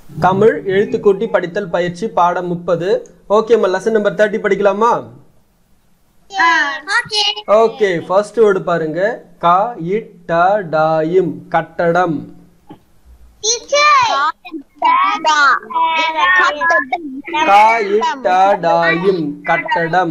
தமிழ் எழுத்துக்கூட்டி படித்தல் பயிற்சி பாடம் முப்பது ஓகேம்மா லெசன் நம்பர் தேர்ட்டி படிக்கலாமா ஓகே ஓகே ஃபர்ஸ்ட் வேர்டு பாருங்க கா இட்ட டாயும் கட்டடம் டீச்சர் கா இட்ட டாயும் கட்டடம்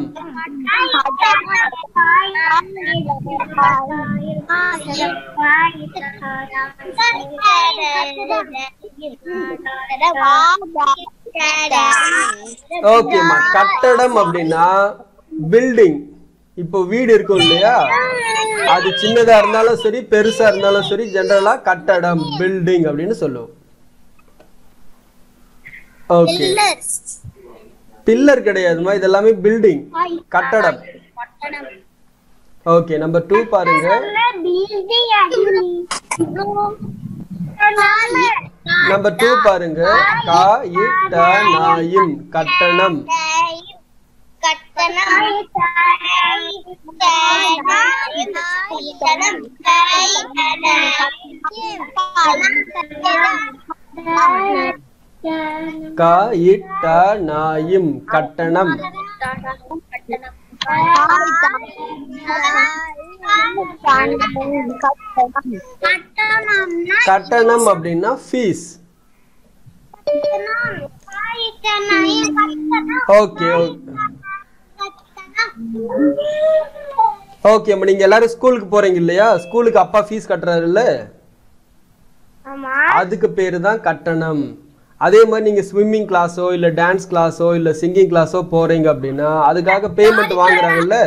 ஓகேம்மா கட்டடம் அப்படின்னா பில்டிங் இப்போ வீடு இருக்கும் இல்லையா அது சின்னதா இருந்தாலும் சரி பெருசா இருந்தாலும் சரி ஜெனரலா கட்டடம் பில்டிங் அப்படின்னு சொல்லுவோம் ஓகே பில்லர் கிடையாதுமா இது எல்லாமே பில்டிங் கட்டடம் ஓகே நம்பர் டூ பாருங்க நம்பர் டூ பாருங்க கா இட்ட நாயும் கட்டணம் கா இட்ட நாயும் கட்டணம் கட்டணம் அப்படின்னா ஃபீஸ் ஓகே ஓகே அம்மா நீங்க எல்லாரும் ஸ்கூலுக்கு போறீங்க இல்லையா ஸ்கூலுக்கு அப்பா ஃபீஸ் கட்டுறாருல்ல அதுக்கு பேரு தான் கட்டணம் அதே மாதிரி நீங்க ஸ்விம்மிங் கிளாஸோ இல்ல டான்ஸ் கிளாஸோ இல்ல சிங்கிங் கிளாஸோ போறீங்க அப்படின்னா அதுக்காக பேமெண்ட் வாங்குறாங்கல்ல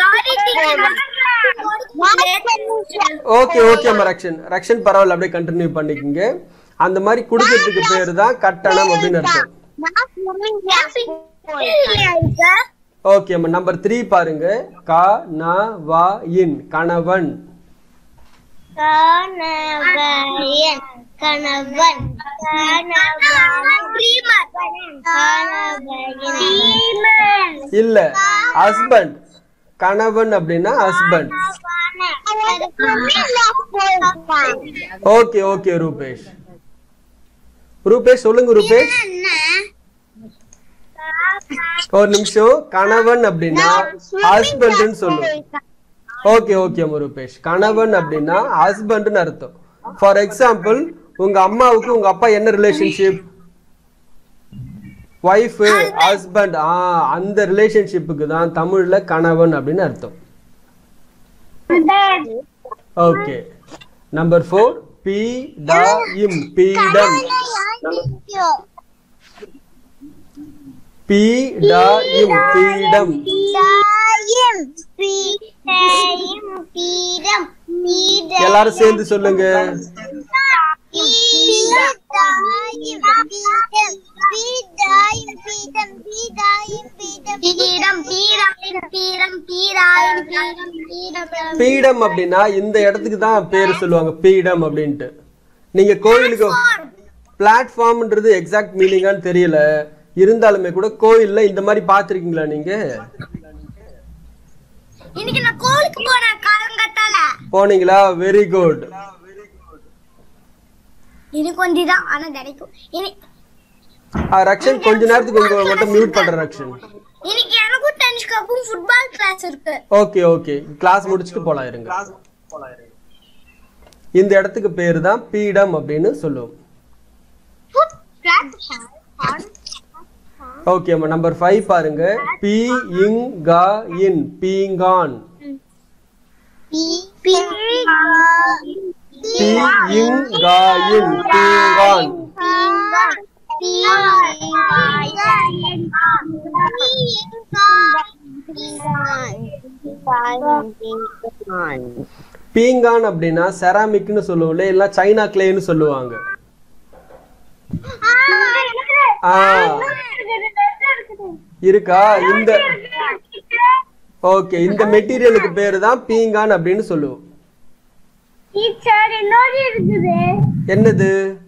ஓகே ஓகே அம்மா ரக்ஷன் ரக்ஷன் பரவாயில்ல அப்படியே கண்டினியூ பண்ணிக்கோங்க அந்த மாதிரி குடுக்கறதுக்கு பேரு தான் கட்டணம் அப்படின்னு அர்த்தம் ஓகே அம்மா நம்பர் த்ரீ பாருங்க கா ந வா இன் கணவன் கணவன் கணவன் இல்ல ஹஸ்பண்ட் கணவன் அப்படின்னா husband okay okay Rupesh Rupesh சொல்லுங்க ரூபேஷ் ஒரு நிமிஷம் கணவன் அப்படின்னா ஹஸ்பண்ட்னு சொல்லுவோம் ஓகே ஓகே ரூபேஷ் கணவன் அப்படின்னா ஹஸ்பண்ட்னு அர்த்தம் ஃபார் எக்ஸாம்பிள் உங்க அம்மாவுக்கு உங்க அப்பா என்ன ரிலேஷன்ஷிப் ஒய்ஃப் ஹஸ்பண்ட் ஆ அந்த ரிலேஷன்ஷிப்புக்கு தான் தமிழ்ல கணவன் அப்படின்னு அர்த்தம் ஓகே நம்பர் ஃபோர் பி ட இம் பீடம் பி ட இம் பீடம் எல்லாரும் சேர்ந்து சொல்லுங்க பீடம் அப்படின்னா இந்த இடத்துக்கு தான் பேர் சொல்லுவாங்க பீடம் அப்படின்ட்டு நீங்க கோயிலுக்கு பிளாட்ஃபார்ம்ன்றது எக்ஸாக்ட் மீனிங்கான்னு தெரியல இருந்தாலுமே கூட கோயில்ல இந்த மாதிரி பாத்திருக்கீங்களா நீங்க இன்னைக்கு நான் கோவிலுக்கு போனேன் காலங்கத்தால போனீங்களா வெரி குட் எனக்கு கொஞ்சம் தான் ஆனா கிடைக்கும் இனி- ரக்ஷன் கொஞ்ச நேரத்துக்கு உங்க மட்டும் மியூட் பண்ற ரக்ஷன் இன்னைக்கு எனக்கும் டென்னிஸ் கப்பும் ஃபுட்பால் கிளாஸ் இருக்கு ஓகே ஓகே கிளாஸ் முடிச்சுட்டு போலாம் இருங்க இந்த இடத்துக்கு பேரு தான் பீடம் அப்படின்னு சொல்லுவோம் ஓகே அம்மா நம்பர் ஃபைவ் பாருங்க பி இங் கா இன் பீங்கான் பி இங் கா இன் பீங்கான் பீங்கான் அப்படின்னா செராமிக்னு சொல்லுவோம்ல இல்ல சைனா கிளேன்னு சொல்லுவாங்க ஆ இருக்கா இந்த ஓகே இந்த மெட்டீரியலுக்கு பேரு தான் பீங்கான் அப்படின்னு சொல்லுவோம் டீச்சர் இன்னொரு இருக்குது என்னது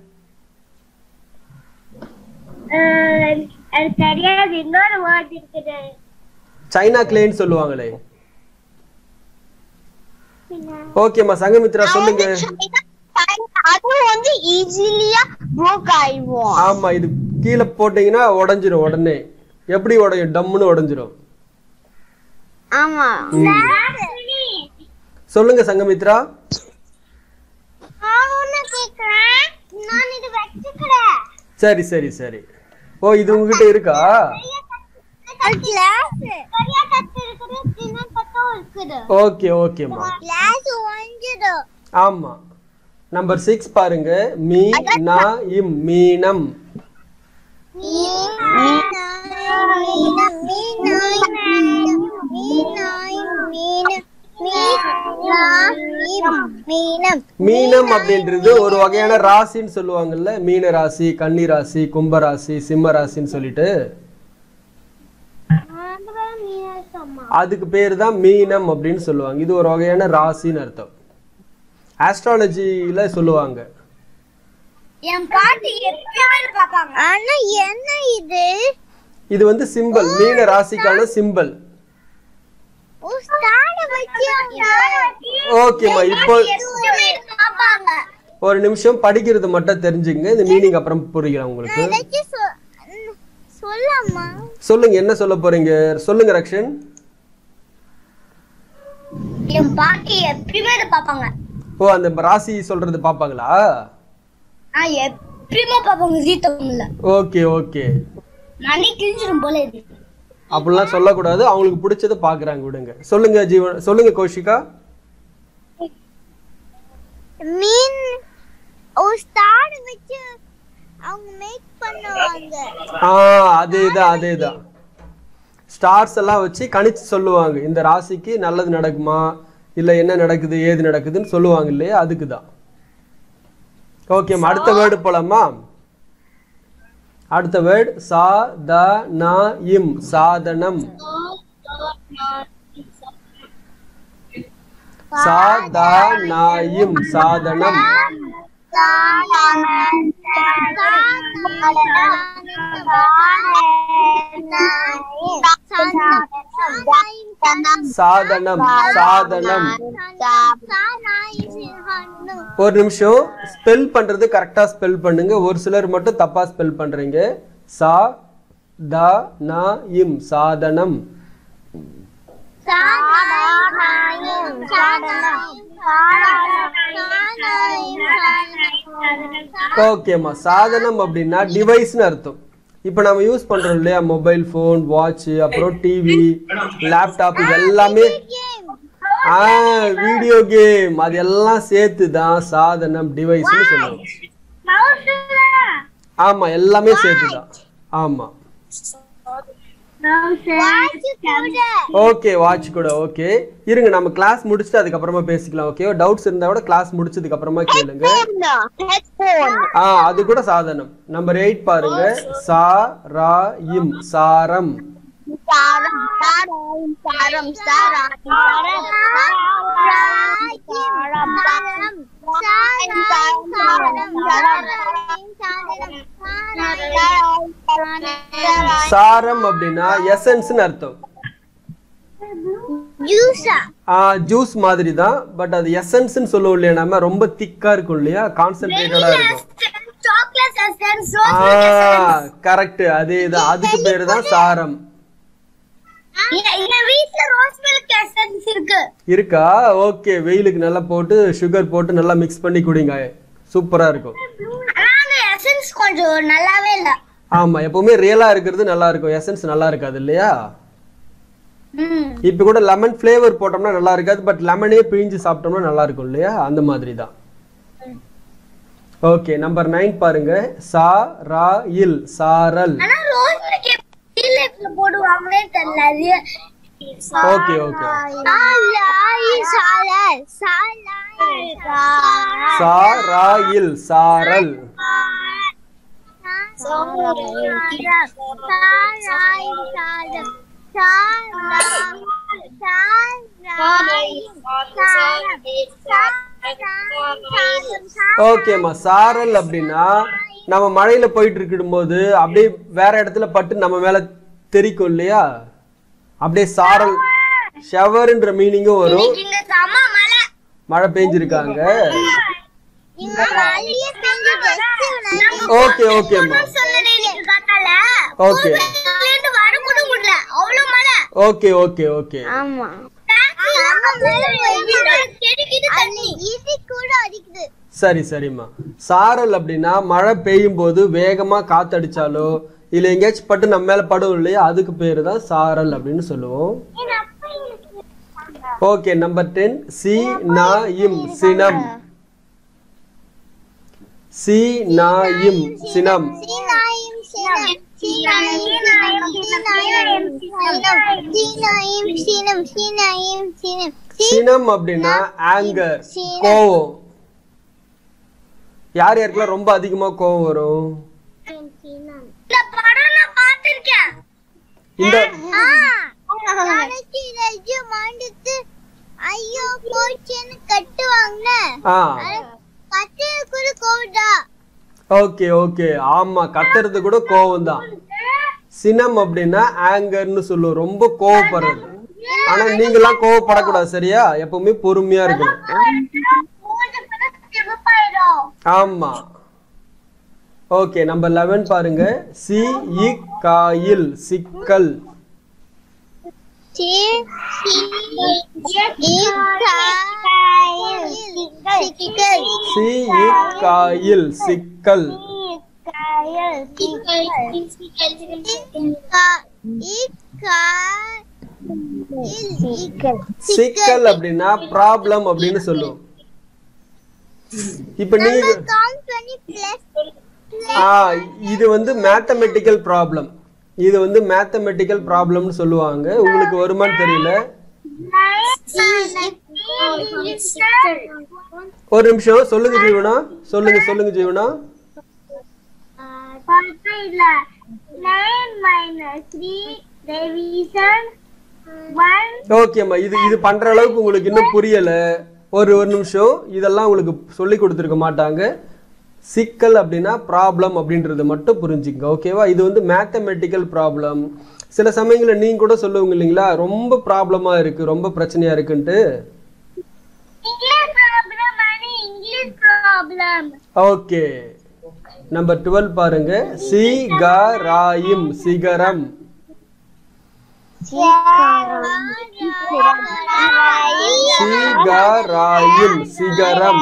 அஹ், அது தெரியாது இன்னொரு வேர்ட் இருக்குது சைனா கிளேன்னு சொல்லுவாங்களே ஓகேம்மா சங்கமித்ரா சொல்லுங்க அது வந்து ஈஸிலியா ப்ரோக் ஆயிடும் ஆமா இது கீழே போட்டீங்கன்னா உடைஞ்சிரும் உடனே எப்படி உடையும் டம்முன்னு உடைஞ்சிரும் ஆமா சொல்லுங்க சங்கமித்ரா நான் ஒண்ணு கேக்குறேன் நான் இது வச்சுக்கிறேன் சரி சரி சரி ஓ இது உங்ககிட்ட இருக்கா கிளாஸ் சரியா கத்து இருக்குது சின்ன கத்தும் இருக்குது ஓகே ஓகேம்மா கிளாஸ் ஒஞ்சிடு ஆமா நம்பர் சிக்ஸ் பாருங்க மீ நா இம் மீனம் மீனம் அப்படின்றது ஒரு வகையான ராசின்னு சொல்லுவாங்கல்ல மீன ராசி கன்னி ராசி கும்ப ராசி சிம்ம ராசின்னு சொல்லிட்டு அதுக்கு பேர் தான் மீனம் அப்படின்னு சொல்லுவாங்க இது ஒரு வகையான ராசின்னு அர்த்தம் ஆஸ்ட்ராலஜியில சொல்லுவாங்க என் பாட்டி எப்பயுமே பாப்பாங்க ஆனா என்ன இது இது வந்து சிம்பல் மீன ராசிக்கான சிம்பல் ஓ ஸ்டார்ட் வச்சு ஓகேம்மா இப்போ எப்பயுமே பாப்பாங்க ஒரு நிமிஷம் படிக்கிறது மட்டும் தெரிஞ்சுங்க இந்த மீனிங் அப்புறம் புரியும் உங்களுக்கு ஏதாச்சும் சொ- ம், சொல்லம்மா சொல்லுங்க என்ன சொல்ல போறீங்க சொல்லுங்க ரக்ஷன் என் பாட்டி எப்பயுமே இதை பாப்பாங்க ஓ அந்த ராசி சொல்றது பாப்பாங்களா ஆ எப்பயுமே பாப்பாங்க ஜீ தமிழ்ல ஓகே ஓகே மணி கிழிஞ்சிரும் போல இது அப்படிலாம் சொல்லக்கூடாது அவங்களுக்கு பிடிச்சதை பாக்குறாங்க விடுங்க சொல்லுங்க ஜீவன் சொல்லுங்க கௌஷிகா மீன் ஓ ஸ்டார்ட் வச்சு அவங்க மேக் பண்ணுவாங்க ஆ அதேதான் அதேதான் ஸ்டார்ஸ் எல்லாம் வச்சு கணிச்சு சொல்லுவாங்க இந்த ராசிக்கு நல்லது நடக்குமா இல்ல என்ன நடக்குது ஏது நடக்குதுன்னு சொல்லுவாங்க இல்லையா அதுக்கு தான் ஓகேம்மா அடுத்த வேர்டு போலாமா அடுத்த வேர்டு சா த ந இம் சாதனம் சா த ந இம் சாதனம் சாதனம் சாதனம் ஒரு நிமிஷம் ஸ்பெல் பண்றது கரெக்டா ஸ்பெல் பண்ணுங்க ஒரு சிலர் மட்டும் தப்பா ஸ்பெல் பண்றீங்க சா த ந இம் சாதனம் ஓகேம்மா சாதனம் அப்படின்னா டிவைஸ்னு அர்த்தம் இப்போ நம்ம யூஸ் பண்றோம் இல்லையா மொபைல் ஃபோன் வாட்ச் அப்புறம் டிவி லேப்டாப் இது எல்லாமே ஆ வீடியோ கேம் அது எல்லாம் சேர்த்து தான் சாதனம் டிவைஸ்னு சொல்லுவோம் ஆமா எல்லாமே சேர்த்து தான் ஆமா ஓகே வாட்ச் கூட ஓகே இருங்க நம்ம கிளாஸ் முடிச்சுட்டு அதுக்கப்புறமா பேசிக்கலாம் ஓகே டவுட்ஸ் இருந்தா கூட கிளாஸ் முடிச்சதுக்கு அப்புறமா கேளுங்க ஆ அது கூட சாதனம் நம்பர் எயிட் பாருங்க சா ரா இம் சாரம் சாரம் அப்படின்னா எசன்ஸ்னு அர்த்தம் ஜூஸா ஆ ஜூஸ் மாதிரி தான் பட் அது எசன்ஸ்னு சொல்லுவோம் இல்லையா நம்ம ரொம்ப திக்கா இருக்கும் இல்லையா கான்சென்ட்ரேட்டடா இருக்கும் சாக்லேட் எசன்ஸ் ஆ கரெக்ட் அதே தான் அதுக்கு பேரு தான் சாரம் என் வீட்ல ரோஸ் மில்க் எசன்ஸ் இருக்கு இருக்கா ஓகே வெயிலுக்கு நல்லா போட்டு சுகர் போட்டு நல்லா மிக்ஸ் பண்ணி குடிங்க சூப்பரா இருக்கும் ஆனா அந்த எசன்ஸ் கொஞ்சம் நல்லாவே இல்ல ஆமா எப்பவுமே ரியலா இருக்கிறது நல்லா இருக்கும் எசன்ஸ் நல்லா இருக்காது இல்லையா ம் இப்ப கூட லெமன் ஃப்ளேவர் போட்டோம்னா நல்லா இருக்காது பட் லெமனே பிழிஞ்சு சாப்பிட்டோம்னா நல்லா இருக்கும் இல்லையா அந்த மாதிரி தான் ஓகே நம்பர் நைன் பாருங்க சா ரா இல் சாரல் ஆனா ரோஸ் மில்க் எப்படி லைஃப்ல போடுவாங்களே தெரியல ஓகே ஓகே சா ரா இல் சாரல் ஓகேம்மா சாரல் அப்படின்னா நம்ம மழையில போயிட்டு இருக்கும்போது அப்படியே வேற இடத்துல பட்டு நம்ம மேல தெரிக்கும் இல்லையா அப்படியே சாரல் ஷவர்ன்ற மீனிங்கும் வரும் இங்க செம மழை மழை பெஞ்சிருக்காங்க இங்க மழையே பெஞ்சிட்டு ஓகே ஓகேம்மா சொல்லல எனக்கு காத்தால ஓகே இருந்து வர கூட முடியல அவ்வளவு மழை ஓகே ஓகே ஓகே ஆமா கிடைக்குது தண்ணி ஈஸி கூட அடிக்குது சரி சரிம்மா சாரல் அப்படின்னா மழை பெய்யும் போது வேகமா காத்தடிச்சாலோ இல்ல எங்கேயாச்சும் பட்டு நம்ம மேல படும் இல்லையா அதுக்கு பேரு தான் சாரல் அப்படின்னு சொல்லுவோம் ஓகே நம்பர் டென் சி நா இம் சினம் சி நா இம் சினம் சீனாயும் சீனம் சீனாயும் சீனாயும் சீனாயும் சீனம் சீனாயும் சீனம் சினம் அப்படின்னா ஆங்கர் கோவம் யார் யாருக்கெல்லாம் ரொம்ப அதிகமா கோவம் வரும் இந்த படம் நான் பார்த்திருக்கேன் இந்த நாளைக்கு ரஜம் மாண்டுத்து ஐயோ போச்சுன்னு கட்டுவாங்க ஆ கட்டுறதுக்குள்ள கோவிடா ஓகே ஓகே ஆமா கத்துறது கூட கோவம் தான் சினம் அப்படின்னா ஆங்கர்னு சொல்லுவோம் ரொம்ப கோவப்படுறது ஆனா நீங்களாம் கோவப்படக்கூடாது சரியா எப்பவுமே பொறுமையா இருக்கணும் ஆமா ஓகே நம்பர் லெவன் பாருங்க சி இ காயில் சிக்கல் சி இ காயில் சிக்கல் சிக்கல் அப்படின்னா ப்ராப்ளம் அப்படின்னு சொல்லுவோம் இப்ப நீங்க ஆ இது வந்து மேத்தமெட்டிக்கல் ப்ராப்ளம் இது வந்து மேத்தமெட்டிக்கல் ப்ராப்ளம்னு சொல்லுவாங்க உங்களுக்கு வருமான்னு தெரியல ஒரு நிமிஷம் சொல்லுங்க ஜீவனா சொல்லுங்க சொல்லுங்க ஜீவனா இல்ல nine minus three division one ஓகேம்மா இது இது பண்ற அளவுக்கு உங்களுக்கு இன்னும் புரியல ஒரு ஒரு நிமிஷம் இதெல்லாம் உங்களுக்கு சொல்லி கொடுத்துருக்க மாட்டாங்க சிக்கல் அப்படின்னா ப்ராப்ளம் அப்படின்றது மட்டும் புரிஞ்சுங்க ஓகேவா இது வந்து மேத்தமெட்டிக்கல் ப்ராப்ளம் சில சமயங்களில் நீங்க கூட சொல்லுவீங்க இல்லைங்களா ரொம்ப ப்ராப்ளமா இருக்கு ரொம்ப பிரச்சனையா இருக்குன்ட்டு English problem and English problem okay number twelve பாருங்க சி க ராயிம் சிகரம் சி க ராயிம் சிகரம்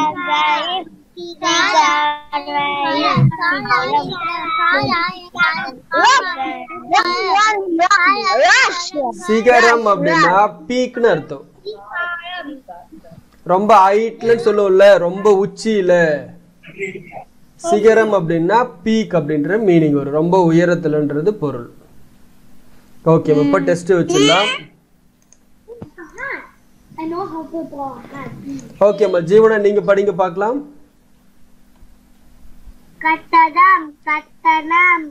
சிகரம் அப்படின்னா பீக்னு அர்த்தம் ரொம்ப ஹைட்லன்னு சொல்லுவோம்ல ரொம்ப உச்சியில சிகரம் அப்படின்னா பீக் அப்படின்ற மீனிங் வரும் ரொம்ப உயரத்துலன்றது பொருள் ஓகே இப்போ டெஸ்ட் வச்சிடலாம் I know how to draw. ஓகேம்மா ஜீவனா நீங்க படிங்க பார்க்கலாம் கட்டடம் கட்டணம்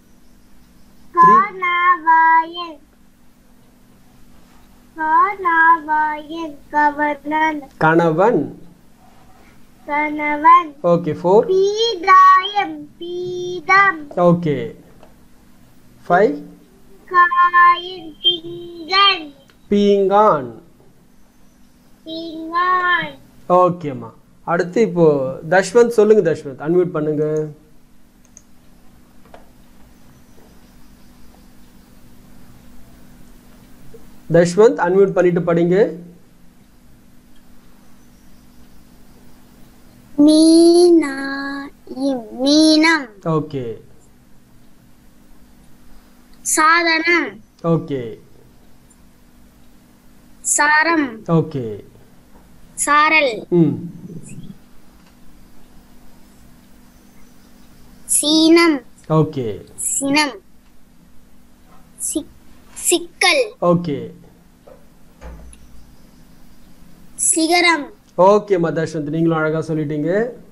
காணவாயன் காணவாயன் கவர்னன் கணவன் கணவன் ஓகே ஃபோர் பீதாயம் பீதம் ஓகே ஃபைவ் காயின் திங்கன் பீங்கான் திங்கான் ஓகேம்மா அடுத்து இப்போ தஷ்வந்த் சொல்லுங்க தஷ்வந்த் அன்மியூட் பண்ணுங்க தஷ்வந்த் அன்மியூட் பண்ணிட்டு படிங்க மீனாயும் மீனம் ஓகே சாதனம் ஓகே சாரம் ஓகே சாரல் ம் சீனம் ஓகே சினம் சிக்- சிக்கல் ஓகே சிகரம் ஓகேம்மா தஷ்வந்த் நீங்களும் அழகா சொல்லிட்டீங்க